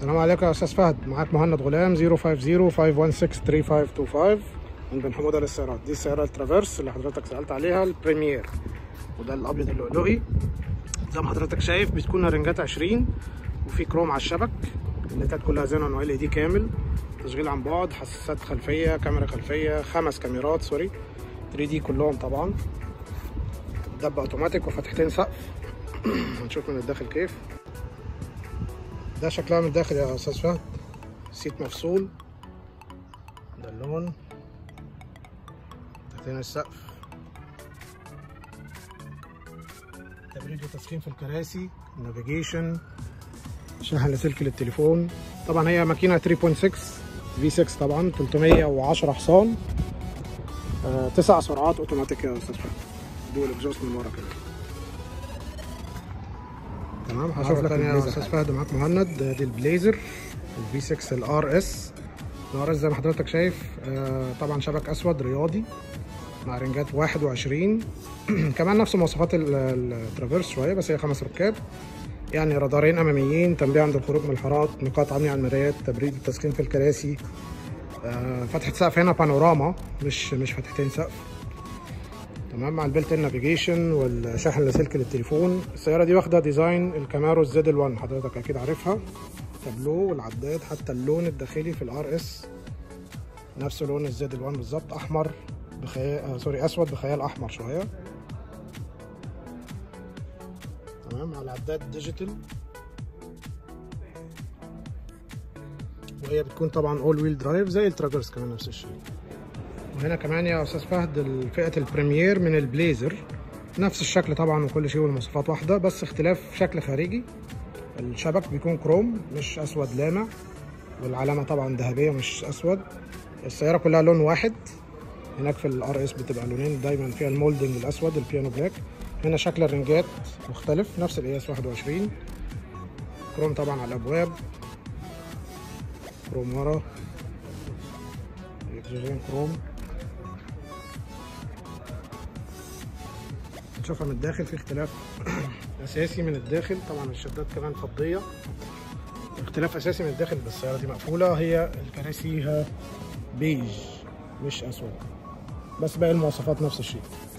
السلام عليكم يا استاذ فهد معاك مهند غلام 050-516-3525 من بن حموده للسيارات دي السياره الترافيرس اللي حضرتك سالت عليها البريمير وده الابيض اللؤلؤي زي ما حضرتك شايف بتكون رنجات 20 وفي كروم على الشبك الليتات كلها زينون و ال دي كامل تشغيل عن بعد حساسات خلفيه كاميرا خلفيه خمس كاميرات سوري 3 دي كلهم طبعا دب اوتوماتيك وفتحتين سقف هنشوف من الداخل كيف ده شكلها من الداخل يا استاذ فهد سيت مفصول ده اللون تحتين السقف تبريد وتسخين في الكراسي نافيجيشن شحن لاسلكي للتليفون طبعا هي ماكينه 3.6 في 6 طبعا 310 حصان آه، تسع سرعات اوتوماتيك يا استاذ فهد دول اكزوست من ورا كده تمام هشوف لك يا استاذ فهد معاك مهند دي البليزر الفي 6 الار اس الار اس زي ما حضرتك شايف آه، طبعا شبك اسود رياضي مع رنجات 21 كمان نفس مواصفات ال- الترافيرس شويه بس هي خمس ركاب يعني رادارين اماميين تنبيه عند الخروج من الحارات نقاط عمياء على المرايات تبريد التسخين في الكراسي آه، فتحه سقف هنا بانوراما مش مش فتحتين سقف تمام مع البلت نافيجيشن والشاحن لاسلكي للتليفون السياره دي واخده ديزاين الكامارو الزد ال1 حضرتك اكيد عارفها تابلو والعداد حتى اللون الداخلي في الار اس نفس لون الزد ال1 بالظبط احمر بخيال آه سوري اسود بخيال احمر شويه تمام على العداد ديجيتال وهي بتكون طبعا اول ويل درايف زي التراجرز كمان نفس الشيء وهنا كمان يا استاذ فهد فئه البريمير من البليزر نفس الشكل طبعا وكل شيء والمواصفات واحده بس اختلاف شكل خارجي الشبك بيكون كروم مش اسود لامع والعلامه طبعا ذهبيه مش اسود السياره كلها لون واحد هناك في الار اس بتبقى لونين دايما فيها المولدنج الاسود البيانو بلاك هنا شكل الرنجات مختلف نفس القياس 21 كروم طبعا على الابواب كروم ورا الاكسجين كروم نشوفها من الداخل في اختلاف اساسي من الداخل طبعا الشدات كمان فضيه اختلاف اساسي من الداخل بس السياره دي مقفوله هي الكراسيها بيج مش اسود بس باقي المواصفات نفس الشيء